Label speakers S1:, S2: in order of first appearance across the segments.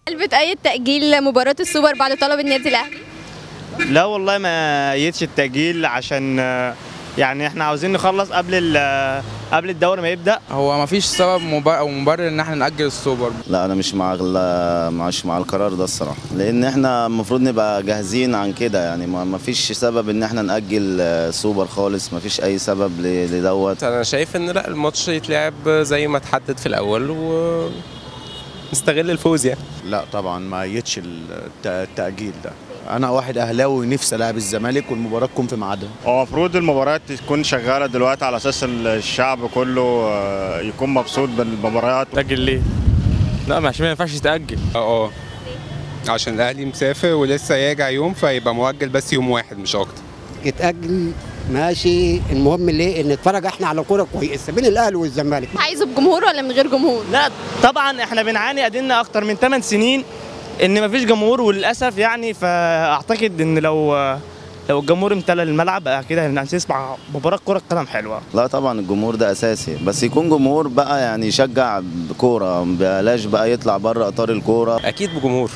S1: هل بتأيد تأجيل مباراة السوبر بعد طلب النادي الأهلي؟
S2: لا والله ما يتش التأجيل عشان آه، يعني احنا عاوزين نخلص قبل ال- قبل الدوري ما يبدأ
S3: هو ما فيش سبب مبرر او مبرر ان احنا ناجل السوبر
S4: لا انا مش مع ال- مش مع القرار ده الصراحه لان احنا المفروض نبقى جاهزين عن كده يعني ما ما فيش سبب ان احنا ناجل آه، سوبر خالص ما فيش اي سبب ل- لدوت
S5: انا شايف ان لا الماتش يتلعب زي ما اتحدد في الاول و نستغل الفوز يعني
S6: لا طبعا ما يتش الت- التأجيل ده أنا واحد أهلاوي نفسي ألعب الزمالك والمباراة تكون في ميعادها
S2: هو المفروض المباريات تكون شغالة دلوقتي على أساس الشعب كله آه، يكون مبسوط بالمباريات
S7: تأجل ليه؟ لا ما عشان ما ينفعش تأجل
S8: اه عشان الاهلي مسافر ولسه راجع يوم فيبقى مؤجل بس يوم واحد مش اكتر
S9: يتأجل ماشي المهم ليه ان نتفرج احنا على كوره كويسه بين الاهلي والزمالك
S1: عايزه بجمهور ولا من غير جمهور؟
S2: لا طبعا احنا بنعاني ادينا اكتر من 8 سنين ان مفيش جمهور وللاسف يعني فاعتقد ان لو لو الجمهور امتلى الملعب بقى كده هنسمع مباراه كره قدم حلوه
S4: لا طبعا الجمهور ده اساسي بس يكون جمهور بقى يعني يشجع بكوره بلاش بقى يطلع بره اطار الكوره
S5: اكيد بجمهور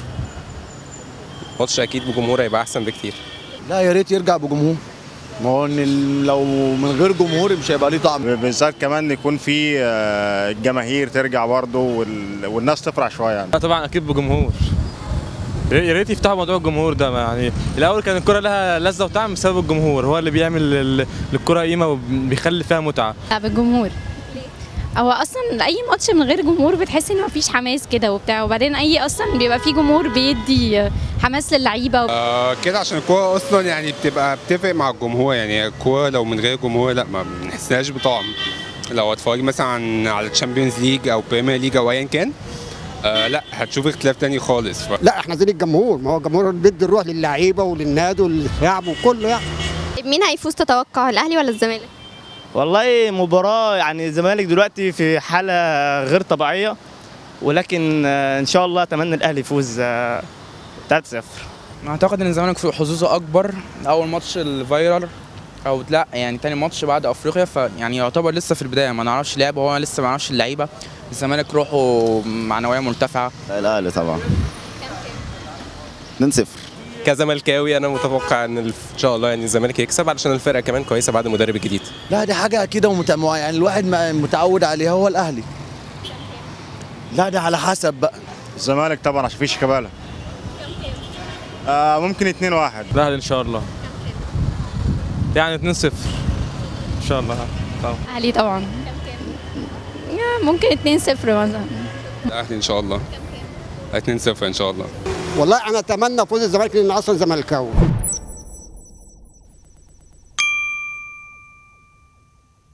S5: ماتش اكيد بجمهور هيبقى احسن بكتير
S6: لا يا ريت يرجع بجمهور ما هو إن ال- لو من غير جمهور مش هيبقى ليه طعم
S2: بالذات كمان يكون في آه، الجماهير ترجع برضه وال- والناس تفرح شويه يعني
S7: لا طبعا أكيد بجمهور يا ريت يفتحوا موضوع الجمهور ده يعني الأول كان الكرة لها لذة وطعم بسبب الجمهور هو اللي بيعمل لل- للكرة قيمة وبيخلي فيها متعة
S10: لا بالجمهور هو اصلا اي ماتش من غير جمهور بتحس ان مفيش حماس كده وبتاع وبعدين اي اصلا بيبقى فيه جمهور بيدي حماس للعيبه
S8: آه كده عشان الكوره اصلا يعني بتبقى بتفرق مع الجمهور يعني الكوره لو من غير جمهور لا ما بنحسهاش بطعم لو هتفرج مثلا على الشامبيونز ليج او بريمير ليج او ايا كان آه لا هتشوف اختلاف تاني خالص ف...
S9: لا احنا زي الجمهور ما هو الجمهور بيدي الروح للعيبه وللنادي وللشعب وكله يعني
S1: طيب مين هيفوز تتوقع الأهلي ولا الزمالك؟
S2: والله مباراه يعني الزمالك دلوقتي في حاله غير طبيعيه ولكن آه، ان شاء الله اتمنى الاهلي يفوز آه، 3-0
S3: اعتقد ان الزمالك في حظوظه اكبر اول ماتش الفايرال او لا يعني تاني ماتش بعد افريقيا فيعني يعتبر لسه في البدايه ما نعرفش لعبه هو لسه ما نعرفش اللعيبه الزمالك روحه معنويه مرتفعه
S4: لا، الاهلي طبعا 2-0
S5: كزملكاوي انا متوقع ان الف- ان شاء الله يعني الزمالك يكسب علشان الفرقه كمان كويسه بعد المدرب الجديد
S6: لا دي حاجة كده ومت... يعني الواحد ما- متعود عليها هو الأهلي لا ده على حسب بقى
S2: الزمالك طبعا عشان في شيكابالا آه ممكن 2-1
S7: الأهلي إن شاء الله يعني 2-0 إن شاء الله طبعا
S10: اهلي طبعا يا ممكن 2-0 مثلا
S8: الاهلي ان شاء الله 2-0 ان شاء الله
S9: والله انا اتمنى فوز الزمالك لان اصلا زملكاوي